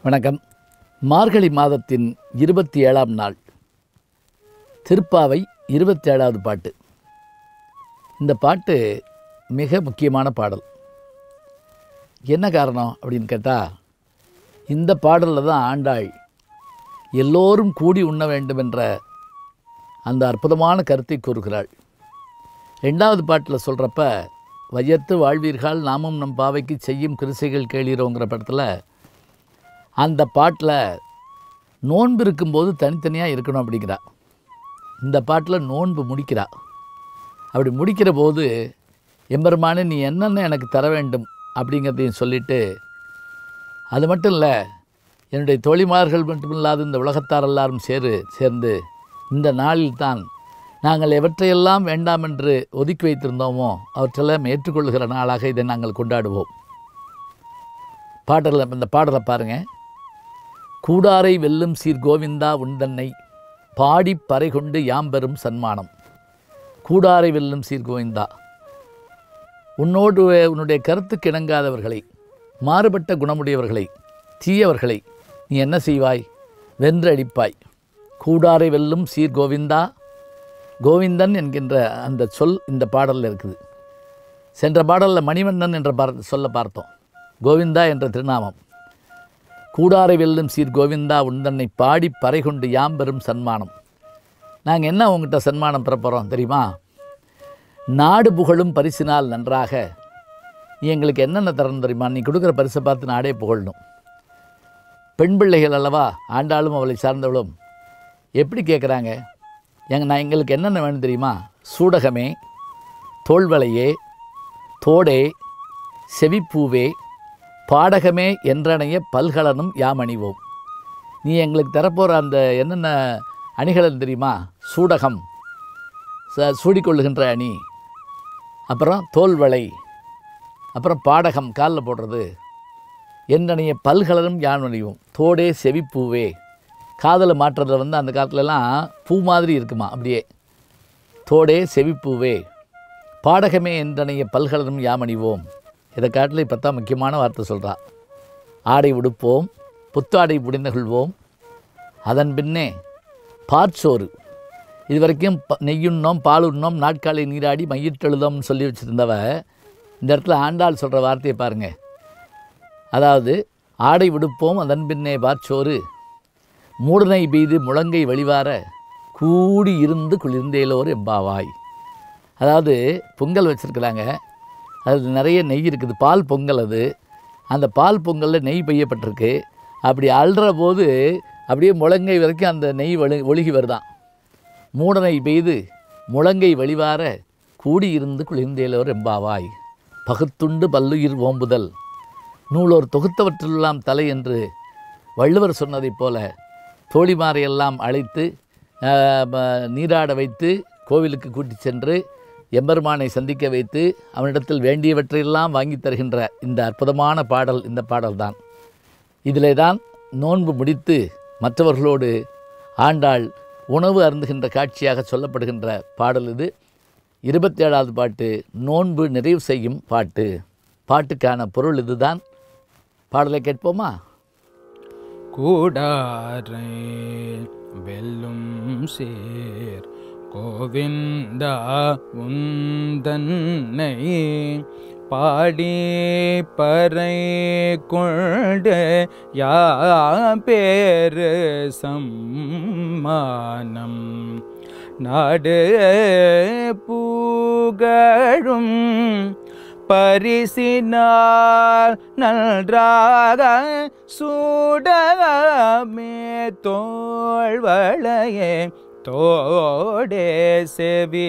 வணக்கம் மார்கழி மாதத்தின் இருபத்தி ஏழாம் நாள் திருப்பாவை இருபத்தி ஏழாவது பாட்டு இந்த பாட்டு மிக முக்கியமான பாடல் என்ன காரணம் அப்படின்னு கேட்டால் இந்த பாடலில் தான் ஆண்டாள் எல்லோரும் கூடி உண்ண வேண்டும் என்ற அந்த அற்புதமான கருத்தை கூறுகிறாள் ரெண்டாவது பாட்டில் சொல்கிறப்ப வையத்து வாழ்வீர்கள் நாமும் நம் பாவைக்கு செய்யும் கிருசைகள் கேளீரோங்கிற படத்தில் அந்த பாட்டில் நோன்பு இருக்கும்போது தனித்தனியாக இருக்கணும் அப்படிங்கிறா இந்த பாட்டில் நோன்பு முடிக்கிறா அப்படி முடிக்கிற போது எம்பெருமானே நீ என்னென்ன எனக்கு தர வேண்டும் அப்படிங்கிறதையும் சொல்லிட்டு அது மட்டும் இல்லை என்னுடைய தோழிமார்கள் மட்டுமில்லாது இந்த உலகத்தார் எல்லாரும் சேரு சேர்ந்து இந்த நாளில் தான் நாங்கள் எவற்றையெல்லாம் வேண்டாம் என்று ஒதுக்கி வைத்திருந்தோமோ அவற்றெல்லாம் ஏற்றுக்கொள்கிற நாளாக இதை நாங்கள் கொண்டாடுவோம் பாடலில் இந்த பாடலை பாருங்கள் கூடாரை வெல்லும் சீர் கோவிந்தா உண்டன்னை பாடி பறை கொண்டு யாம் பெறும் சன்மானம் கூடாரை வெல்லும் சீர் கோவிந்தா உன்னோடு உன்னுடைய கருத்துக்கு இணங்காதவர்களை மாறுபட்ட குணமுடையவர்களை தீயவர்களை நீ என்ன செய்வாய் வென்று அடிப்பாய் கூடாரை வெல்லும் சீர் கோவிந்தா கோவிந்தன் என்கின்ற அந்த சொல் இந்த பாடலில் இருக்குது சென்ற பாடலில் மணிவண்ணன் என்ற பார் சொல்ல பார்த்தோம் கோவிந்தா என்ற திருநாமம் கூடாரை வெல்லும் சீர் கோவிந்தா உந்தன்னை பாடி பறை கொண்டு யாம் பெறும் சன்மானம் நாங்கள் என்ன உங்ககிட்ட சன்மானம் பெற போகிறோம் தெரியுமா நாடு புகழும் பரிசினால் நன்றாக நீ எங்களுக்கு என்னென்ன தரணும் தெரியுமா நீ கொடுக்குற பரிசை பார்த்து நாடே புகழணும் பெண் பிள்ளைகள் அல்லவா ஆண்டாளும் அவளை சார்ந்தவளும் எப்படி கேட்குறாங்க எங்க நான் எங்களுக்கு என்னென்ன வேணும் தெரியுமா சூடகமே தோள்வளையே தோடே செவிப்பூவே பாடகமே என்றனைய பல்கலனும் யாம் அணிவோம் நீ எங்களுக்கு தரப்போகிற அந்த என்னென்ன அணிகலன் தெரியுமா சூடகம் ச சூடிக்கொள்ளுகின்ற அணி அப்புறம் தோல்வளை அப்புறம் பாடகம் காலில் போடுறது என்னனைய பல்கலனும் யான் அணிவோம் தோடே செவிப்பூவே காதலை மாற்றுறதுல வந்து அந்த காலத்துலலாம் பூ மாதிரி இருக்குமா அப்படியே தோடே செவிப்பூவே பாடகமே என்றனைய பல்கலனும் யாமணிவோம் இதை காட்டில் இப்போ தான் முக்கியமான வார்த்தை சொல்கிறா ஆடை உடுப்போம் புத்தாடை புடிந்து கொள்வோம் அதன் பின்னே பாற்சோறு இது வரைக்கும் ப நெய்யுண்ணோம் பால் உண்ணோம் நாட்காலை நீராடி மையிட்டெழுதோம்னு சொல்லி வச்சுருந்தவ இந்த இடத்துல ஆண்டாள் சொல்கிற வார்த்தையை பாருங்கள் அதாவது ஆடை விடுப்போம் அதன் பின்னே பாற்சோறு மூடனை பெய்து முழங்கை வழிவார கூடி இருந்து குளிர்ந்தேலோர் எம்பாவாய் அதாவது பொங்கல் வச்சுருக்குறாங்க அதில் நிறைய நெய் இருக்குது பால் பொங்கல் அது அந்த பால் பொங்கலில் நெய் பெய்யப்பட்டிருக்கு அப்படி அள்ளுற போது அப்படியே முழங்கை வரைக்கும் அந்த நெய் வழி ஒழுகி வருதான் மூடனை பெய்து முழங்கை வழிவார கூடியிருந்து குளிர்ந்தேலோர் எம்பாவாய் பகுத்துண்டு பல்லுயிர் ஓம்புதல் நூலோர் தொகுத்தவற்றெல்லாம் தலை என்று வள்ளுவர் சொன்னதைப் போல தோழிமாரையெல்லாம் அழைத்து ஆஹ், ம- நீராட வைத்து கோவிலுக்கு கூட்டிச் சென்று எம்பெருமானை சந்திக்க வைத்து அவனிடத்தில் வேண்டியவற்றையெல்லாம் வாங்கித் தருகின்ற இந்த அற்புதமான பாடல் இந்த பாடல்தான் இதிலே தான் நோன்பு முடித்து மற்றவர்களோடு ஆண்டாள் உணவு அருந்துகின்ற காட்சியாக சொல்லப்படுகின்ற பாடல் இது இருபத்தேழாவது பாட்டு நோன்பு நிறைவு செய்யும் பாட்டு பாட்டுக்கான பொருள் இதுதான் பாடலை கேட்போமா கூடாரை வெல்லும் சேர் கோவிந்தா உந்தன்னை பாடி பறை கொண்டு யா பேரு சம்மானம் நாடு பூகழும் பரிசினால் நன்றாக சூடமே தோள்வளையே தோடே செவி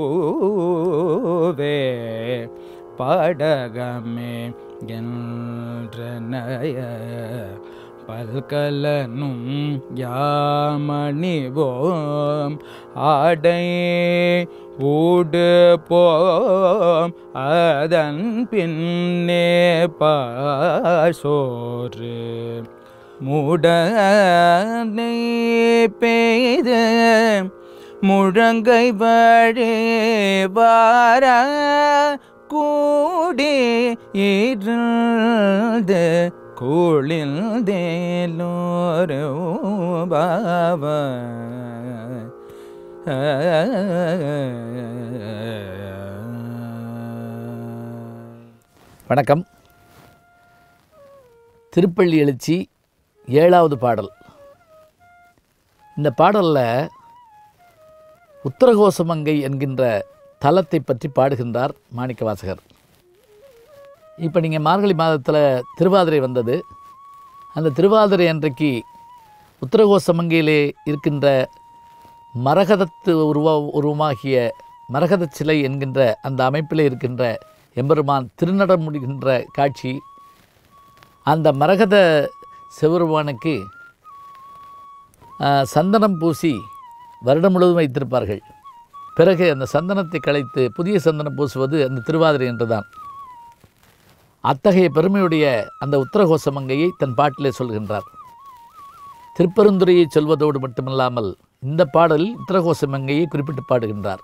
பூவே படகமே என்றனைய பல்கலனும் யாமணிவோம் ஆடை ஊடு போம் அதன் பின்னே பாசோறு முடனை பெய்து முழங்கை வழி வார கூடி இருந்து குளிர்ந்தேலோரு பாவ வணக்கம் திருப்பள்ளி எழுச்சி ஏழாவது பாடல் இந்த பாடலில் உத்தரகோசமங்கை என்கின்ற தலத்தை பற்றி பாடுகின்றார் மாணிக்கவாசகர் இப்போ நீங்கள் மார்கழி மாதத்தில் திருவாதிரை வந்தது அந்த திருவாதிரை அன்றைக்கு உத்தரகோசமங்கையிலே இருக்கின்ற மரகதத்து உருவ உருவமாகிய மரகத சிலை என்கின்ற அந்த அமைப்பிலே இருக்கின்ற எம்பெருமான் திருநடம் முடிகின்ற காட்சி அந்த மரகத சிவருமானுக்கு ஆ, சந்தனம் பூசி வருடம் முழுவதும் வைத்திருப்பார்கள் பிறகு அந்த சந்தனத்தை களைத்து புதிய சந்தனம் பூசுவது அந்த திருவாதிரை என்றுதான் அத்தகைய பெருமையுடைய அந்த உத்தரகோசமங்கையை தன் பாட்டிலே சொல்கின்றார் திருப்பெருந்துறையை சொல்வதோடு மட்டுமில்லாமல் இந்த பாடலில் உத்தரகோசமங்கையை குறிப்பிட்டு பாடுகின்றார்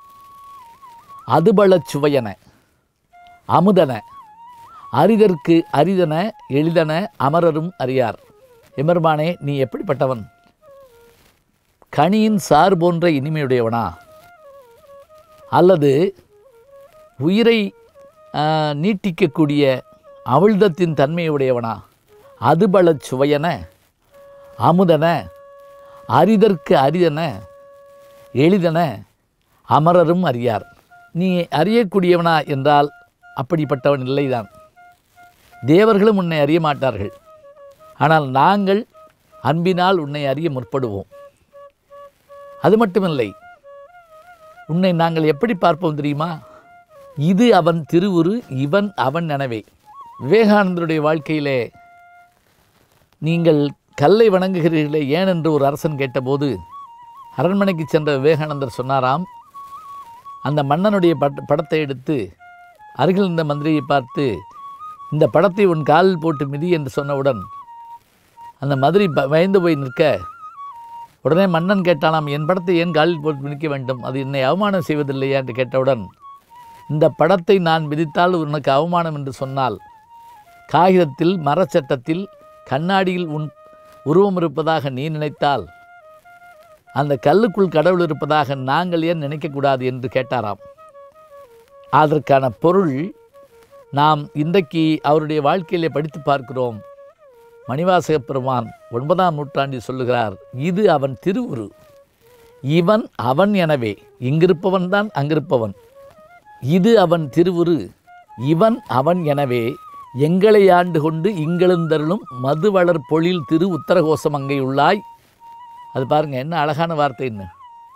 அதுபலச் சுவையன அமுதன அரிதற்கு அரிதன எளிதன அமரரும் அறியார் எமர்மானே நீ எப்படிப்பட்டவன் கனியின் சாறு போன்ற இனிமையுடையவனா அல்லது உயிரை ஆ, நீட்டிக்கக்கூடிய அவிழ்தத்தின் தன்மையுடையவனா அதுபலச் சுவையன அமுதன அரிதற்கு அரிதன எளிதன அமரரும் அறியார் நீ அறியக்கூடியவனா என்றால் அப்படிப்பட்டவன் இல்லைதான் தேவர்களும் உன்னை அறிய மாட்டார்கள் ஆனால் நாங்கள் அன்பினால் உன்னை அறிய முற்படுவோம் அது மட்டுமில்லை உன்னை நாங்கள் எப்படி பார்ப்போம் தெரியுமா இது அவன் திருவுரு இவன் அவன் எனவே விவேகானந்தருடைய வாழ்க்கையிலே நீங்கள் கல்லை வணங்குகிறீர்களே ஏன் என்று ஒரு அரசன் கேட்டபோது அரண்மனைக்கு சென்ற விவேகானந்தர் சொன்னாராம் அந்த மன்னனுடைய பட் படத்தை எடுத்து அருகில் இருந்த மந்திரியை பார்த்து இந்த படத்தை உன் காலில் போட்டு மிதி என்று சொன்னவுடன் அந்த மந்திரி ப- பயந்து போய் நிற்க உடனே மன்னன் கேட்டானாம் என் படத்தை ஏன் காலில் போட்டு மிதிக்க வேண்டும் அது என்னை அவமானம் செய்வதில்லையா என்று கேட்டவுடன் இந்த படத்தை நான் மிதித்தால் உனக்கு அவமானம் என்று சொன்னால் காகிதத்தில் மரச்சட்டத்தில் கண்ணாடியில் உன் உருவம் இருப்பதாக நீ நினைத்தால் அந்த கல்லுக்குள் கடவுள் இருப்பதாக நாங்கள் ஏன் நினைக்கக்கூடாது என்று கேட்டாராம் அதற்கான பொருள் நாம் இன்றைக்கு அவருடைய வாழ்க்கையிலே படித்து பார்க்கிறோம் மணிவாசக பெருமான் ஒன்பதாம் நூற்றாண்டில் சொல்லுகிறார் இது அவன் திருவுரு இவன் அவன் எனவே இங்கிருப்பவன் தான் அங்கிருப்பவன் இது அவன் திருவுரு இவன் அவன் எனவே எங்களை ஆண்டு கொண்டு இங்கெழுந்தருளும் மதுவளர் பொழில் திரு உத்தரகோசமங்கை உள்ளாய் அது பாருங்க என்ன அழகான வார்த்தைன்னு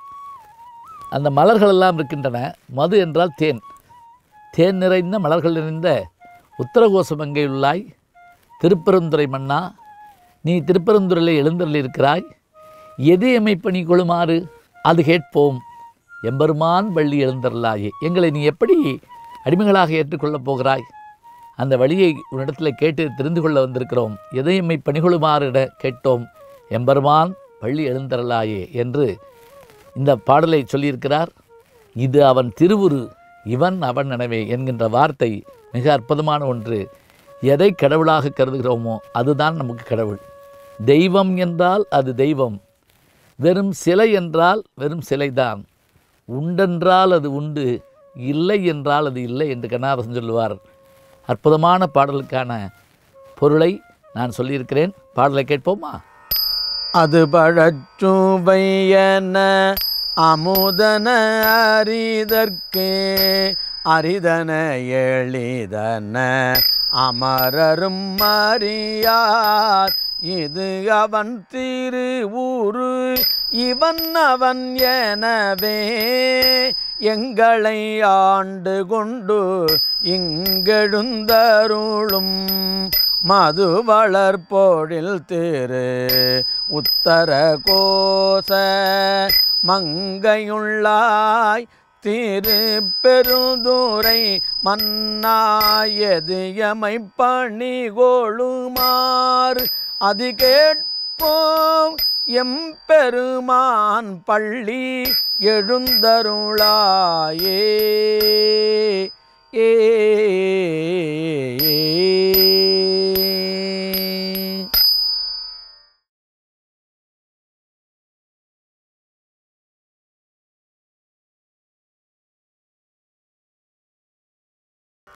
அந்த மலர்கள் எல்லாம் இருக்கின்றன மது என்றால் தேன் தேன் நிறைந்த மலர்கள் நிறைந்த உத்தரகோசமங்கை உள்ளாய் திருப்பெருந்துறை மன்னா நீ திருப்பெருந்துறையில் எழுந்தருள் இருக்கிறாய் எது எம்மை பணி கொள்ளுமாறு அது கேட்போம் எம்பெருமான் வள்ளி எழுந்தருளாயே எங்களை நீ எப்படி அடிமைகளாக ஏற்றுக்கொள்ளப் போகிறாய் அந்த வழியை உன்னிடத்தில் கேட்டு தெரிந்து கொள்ள வந்திருக்கிறோம் எதை எம்மை பணிகொள்ளுமாறிட கேட்டோம் எம்பெருமான் பள்ளி எழுந்தருளாயே என்று இந்த பாடலை சொல்லியிருக்கிறார் இது அவன் திருவுரு இவன் அவன் எனவே என்கின்ற வார்த்தை மிக அற்புதமான ஒன்று எதை கடவுளாக கருதுகிறோமோ அதுதான் நமக்கு கடவுள் தெய்வம் என்றால் அது தெய்வம் வெறும் சிலை என்றால் வெறும் சிலைதான் உண்டென்றால் அது உண்டு இல்லை என்றால் அது இல்லை என்று கண்ணாரசன் சொல்லுவார் அற்புதமான பாடலுக்கான பொருளை நான் சொல்லியிருக்கிறேன் பாடலை கேட்போமா அது பழச்சுவையன அமுதன அரிதற்கு அரிதன எளிதன அமரரும் அறியார் இது அவன் திரு ஊரு இவன் அவன் எனவே எங்களை ஆண்டு கொண்டு இங்கெழுந்தருளும் மது வளர்போழில் திரு உத்தர கோச மங்கையுள்ளாய் திரு பெருந்துரை மன்னாயதியமை பணி கோளுமாறு அது கேட்போம் எம்பெருமான் பள்ளி எழுந்தருளாயே